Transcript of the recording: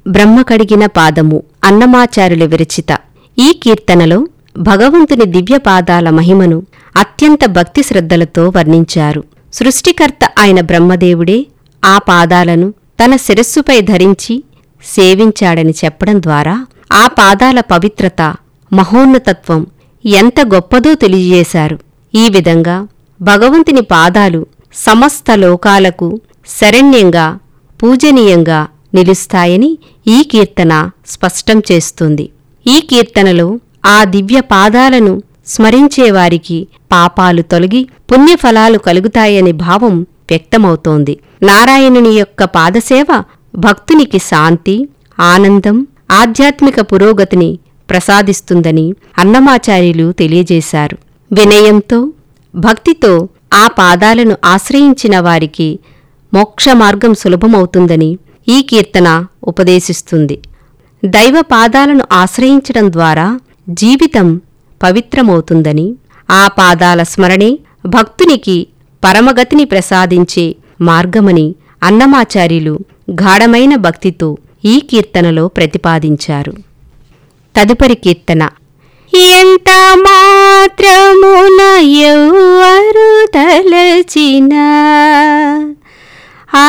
బ్రహ్మ కడిగిన పాదము అన్నమాచార్యుల విరచిత ఈ కీర్తనలో భగవంతుని దివ్య పాదాల మహిమను అత్యంత భక్తి శ్రద్ధలతో వర్ణించారు సృష్టికర్త ఆయన బ్రహ్మదేవుడే ఆ పాదాలను తన శిరస్సుపై ధరించి సేవించాడని చెప్పడం ద్వారా ఆ పాదాల పవిత్రత మహోన్నతత్వం ఎంత గొప్పదో తెలియజేశారు ఈ విధంగా భగవంతుని పాదాలు సమస్త లోకాలకు శరణ్యంగా పూజనీయంగా నిలుస్తాయని ఈ కీర్తన స్పష్టం చేస్తుంది ఈ కీర్తనలో ఆ దివ్య పాదాలను స్మరించేవారికి పాపాలు తొలగి పుణ్యఫలాలు కలుగుతాయనే భావం వ్యక్తమవుతోంది నారాయణుని యొక్క పాదసేవ భక్తునికి శాంతి ఆనందం ఆధ్యాత్మిక పురోగతిని ప్రసాదిస్తుందని అన్నమాచార్యులు తెలియజేశారు వినయంతో భక్తితో ఆ పాదాలను ఆశ్రయించిన వారికి మోక్ష మార్గం సులభమవుతుందని ఈ కీర్తన ఉపదేశిస్తుంది దైవ పాదాలను ఆశ్రయించడం ద్వారా జీవితం పవిత్రమవుతుందని ఆ పాదాల స్మరణే భక్తునికి పరమగతిని ప్రసాదించే మార్గమని అన్నమాచార్యులు గాఢమైన భక్తితో ఈ కీర్తనలో ప్రతిపాదించారు తదుపరి కీర్తన ఎంత మాత్రమున ఎవ్వరు తలచిన